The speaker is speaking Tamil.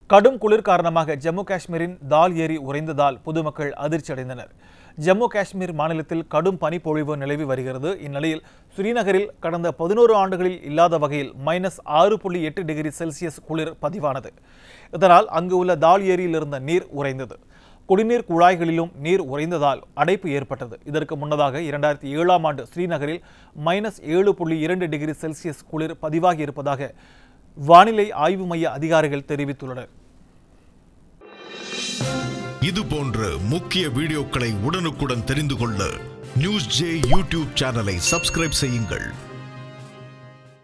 கடும் குளிர் காரணமாக ஜம்மு காஷ்மீரின் தால் ஏரி உறைந்ததால் பொதுமக்கள் அதிர்ச்சி அடைந்தனர் ஜம்மு காஷ்மீர் மாநிலத்தில் கடும் பனிப்பொழிவு நிலவி வருகிறது இந்நிலையில் ஸ்ரீநகரில் கடந்த பதினோரு ஆண்டுகளில் இல்லாத வகையில் மைனஸ் ஆறு புள்ளி எட்டு டிகிரி செல்சியஸ் குளிர் பதிவானது இதனால் அங்கு உள்ள தால் ஏரியில் இருந்த நீர் உறைந்தது குடிநீர் குழாய்களிலும் நீர் உறைந்ததால் அடைப்பு ஏற்பட்டது இதற்கு முன்னதாக இரண்டாயிரத்தி ஏழாம் ஆண்டு ஸ்ரீநகரில் மைனஸ் ஏழு புள்ளி இரண்டு டிகிரி செல்சியஸ் குளிர் பதிவாகி இருப்பதாக வானிலை ஆய்வு மைய அதிகாரிகள் தெரிவித்துள்ளனர் இது போன்ற முக்கிய வீடியோக்களை உடனுக்குடன் தெரிந்து கொள்ள நியூஸ் ஜே யூடியூப் சேனலை சப்ஸ்கிரைப் செய்யுங்கள்